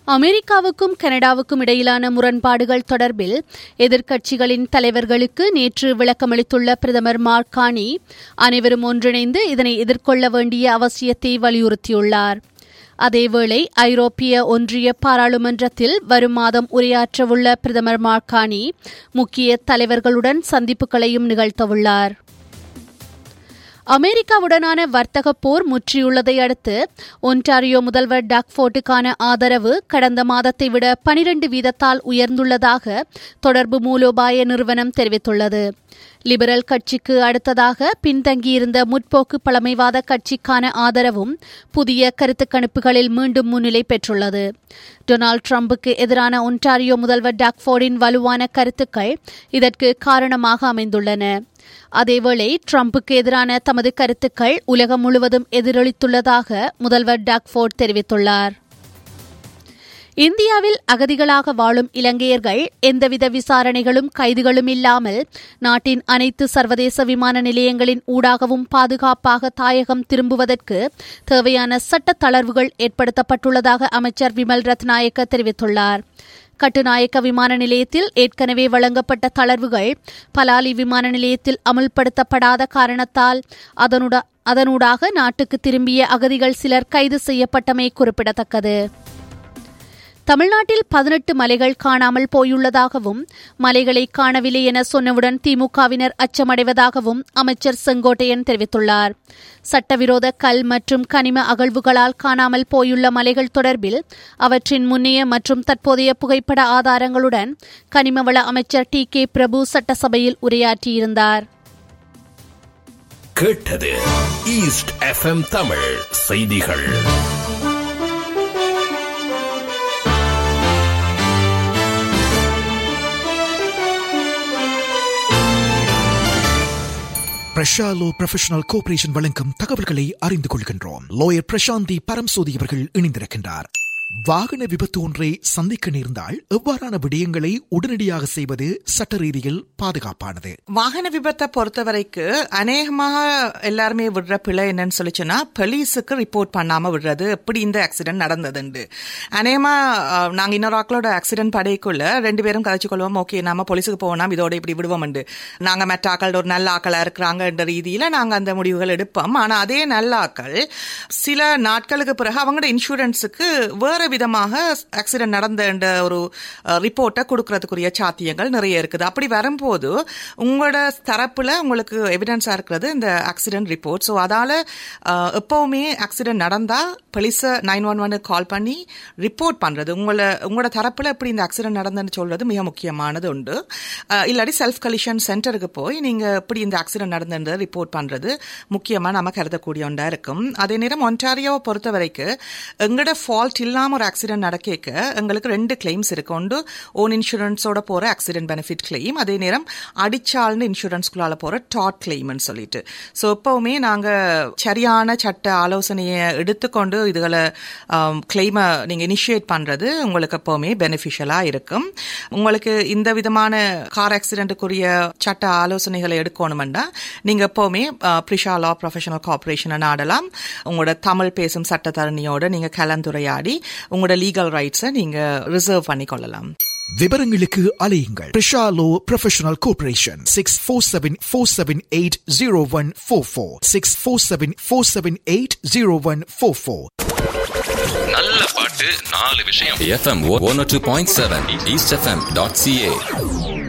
அமெரிக்காவுக்கும் கனடாவுக்கும் இடையிலான முரண்பாடுகள் தொடர்பில் எதிர்க்கட்சிகளின் தலைவர்களுக்கு நேற்று விளக்கமளித்துள்ள பிரதமர் மார்கானி அனைவரும் ஒன்றிணைந்து இதனை எதிர்கொள்ள வேண்டிய அவசியத்தை வலியுறுத்தியுள்ளார் அதேவேளை ஐரோப்பிய ஒன்றிய பாராளுமன்றத்தில் வரும் மாதம் உரையாற்றவுள்ள பிரதமர் மார்கானி முக்கிய தலைவர்களுடன் சந்திப்புகளையும் நிகழ்த்தவுள்ளார் அமெரிக்காவுடனான வர்த்தக போர் முற்றியுள்ளதை அடுத்து ஒன்டாரியோ முதல்வர் டக்ஃபோர்ட்டுக்கான ஆதரவு கடந்த மாதத்தை விட பனிரண்டு வீதத்தால் உயர்ந்துள்ளதாக தொடர்பு மூலோபாய நிறுவனம் தெரிவித்துள்ளது லிபரல் கட்சிக்கு அடுத்ததாக பின்தங்கியிருந்த முற்போக்கு பழமைவாத கட்சிக்கான ஆதரவும் புதிய கருத்து கணிப்புகளில் மீண்டும் முன்னிலை பெற்றுள்ளது டொனால்டு டிரம்புக்கு எதிரான ஒன்டாரியோ முதல்வர் டாக்ஃபோர்டின் வலுவான கருத்துக்கள் இதற்கு காரணமாக அமைந்துள்ளன அதேவேளை டிரம்புக்கு எதிரான தமது கருத்துக்கள் உலகம் முழுவதும் எதிரொலித்துள்ளதாக முதல்வர் டாக்ஃபோர்ட் தெரிவித்துள்ளார் இந்தியாவில் அகதிகளாக வாழும் இலங்கையர்கள் எந்தவித விசாரணைகளும் கைதுகளும் இல்லாமல் நாட்டின் அனைத்து சர்வதேச விமான நிலையங்களின் ஊடாகவும் பாதுகாப்பாக தாயகம் திரும்புவதற்கு தேவையான சட்ட தளர்வுகள் ஏற்படுத்தப்பட்டுள்ளதாக அமைச்சர் விமல் ரத்நாயக்க தெரிவித்துள்ளார் கட்டுநாயக்க விமான நிலையத்தில் ஏற்கனவே வழங்கப்பட்ட தளர்வுகள் பலாலி விமான நிலையத்தில் அமுல்படுத்தப்படாத காரணத்தால் அதனூடாக நாட்டுக்கு திரும்பிய அகதிகள் சிலர் கைது செய்யப்பட்டமை குறிப்பிடத்தக்கது தமிழ்நாட்டில் பதினெட்டு மலைகள் காணாமல் போயுள்ளதாகவும் மலைகளை காணவில்லை என சொன்னவுடன் திமுகவினர் அச்சமடைவதாகவும் அமைச்சர் செங்கோட்டையன் தெரிவித்துள்ளார் சட்டவிரோத கல் மற்றும் கனிம அகழ்வுகளால் காணாமல் போயுள்ள மலைகள் தொடர்பில் அவற்றின் முன்னைய மற்றும் தற்போதைய புகைப்பட ஆதாரங்களுடன் கனிமவள அமைச்சர் டி கே பிரபு சட்டசபையில் உரையாற்றியிருந்தார் கேட்டது ஈஸ்ட் எஃப்எம் தமிழ் செய்திகள் பிரஷாலோ ப்ரொஃபஷனல் கோஆபரேஷன் வழங்கும் தகவல்களை அறிந்து கொள்கின்றோம் லோயர் பிரசாந்தி பரம்சோதி அவர்கள் இணைந்திருக்கின்றார் வாகன விபத்து ஒன்றை சந்திக்க நேர்ந்தால் எவ்வாறான விடயங்களை உடனடியாக செய்வது சட்ட ரீதியில் பாதுகாப்பானது வாகன விபத்தை பொறுத்த வரைக்கும் அநேகமாக எல்லாருமே விடுற பிழை என்னன்னு சொல்லிச்சுன்னா போலீஸுக்கு ரிப்போர்ட் பண்ணாம விடுறது எப்படி இந்த ஆக்சிடென்ட் நடந்ததுண்டு அநேகமா நாங்க இன்னொரு ஆக்களோட ஆக்சிடென்ட் படைக்குள்ள ரெண்டு பேரும் கதைச்சு கொள்வோம் ஓகே நாம போலீஸுக்கு போனா இதோட இப்படி விடுவோம் நாங்க மற்ற ஆக்கள் ஒரு நல்ல ஆக்களா இருக்கிறாங்கன்ற ரீதியில நாங்க அந்த முடிவுகள் எடுப்போம் ஆனா அதே நல்ல ஆக்கள் சில நாட்களுக்கு பிறகு அவங்களோட இன்சூரன்ஸுக்கு வேற விதமாக ஆக்சிடென்ட் நடந்த ஒரு ரிப்போர்ட்டை கொடுக்கறதுக்குரிய சாத்தியங்கள் நிறைய இருக்குது அப்படி வரும்போது உங்களோட தரப்புல உங்களுக்கு எவிடன்ஸா இருக்கிறது இந்த ஆக்சிடென்ட் ரிப்போர்ட் ஸோ அதால எப்பவுமே ஆக்சிடென்ட் நடந்தா போலீஸை நைன் ஒன் ஒன்னு கால் பண்ணி ரிப்போர்ட் பண்றது உங்களை உங்களோட தரப்புல எப்படி இந்த ஆக்சிடென்ட் நடந்ததுன்னு சொல்றது மிக முக்கியமானது உண்டு இல்லாட்டி செல்ஃப் கலிஷன் சென்டருக்கு போய் நீங்க எப்படி இந்த ஆக்சிடென்ட் நடந்தது ரிப்போர்ட் பண்றது முக்கியமா நம்ம கருதக்கூடிய ஒன்றா இருக்கும் அதே நேரம் ஒன்டாரியோவை பொறுத்த வரைக்கும் எங்களோட ஃபால்ட் இல்லாம ஒரு ஆக்சிடென்ட் நடக்க எங்களுக்கு ரெண்டு கிளைம்ஸ் இருக்கு ஒன்று ஓன் இன்சூரன்ஸோட போற ஆக்சிடென்ட் பெனிஃபிட் கிளைம் அதே நேரம் அடிச்சால்னு இன்சூரன்ஸ்குள்ளால போற டாட் கிளைம்னு சொல்லிட்டு ஸோ எப்பவுமே நாங்க சரியான சட்ட ஆலோசனையை எடுத்துக்கொண்டு இதுகளை கிளைமை நீங்க இனிஷியேட் பண்றது உங்களுக்கு எப்பவுமே பெனிஃபிஷியலா இருக்கும் உங்களுக்கு இந்த விதமான கார் ஆக்சிடென்ட்டுக்குரிய சட்ட ஆலோசனைகளை எடுக்கணும்னா நீங்க எப்பவுமே பிரிஷா லா ப்ரொஃபஷனல் கார்பரேஷனை நாடலாம் உங்களோட தமிழ் பேசும் சட்டத்தரணியோட நீங்க கலந்துரையாடி உங்களோட லீகல் ரைட்ஸை நீங்க ரிசர்வ் பண்ணி கொள்ளலாம் விவரங்களுக்கு அலையுங்கள் பிரிஷாலோ professional cooperation six four seven four seven eight zero one four four six four seven four seven eight zero one four four நல்ல பாட்டு நாலு விஷயம் FM one two point seven East FM dot CA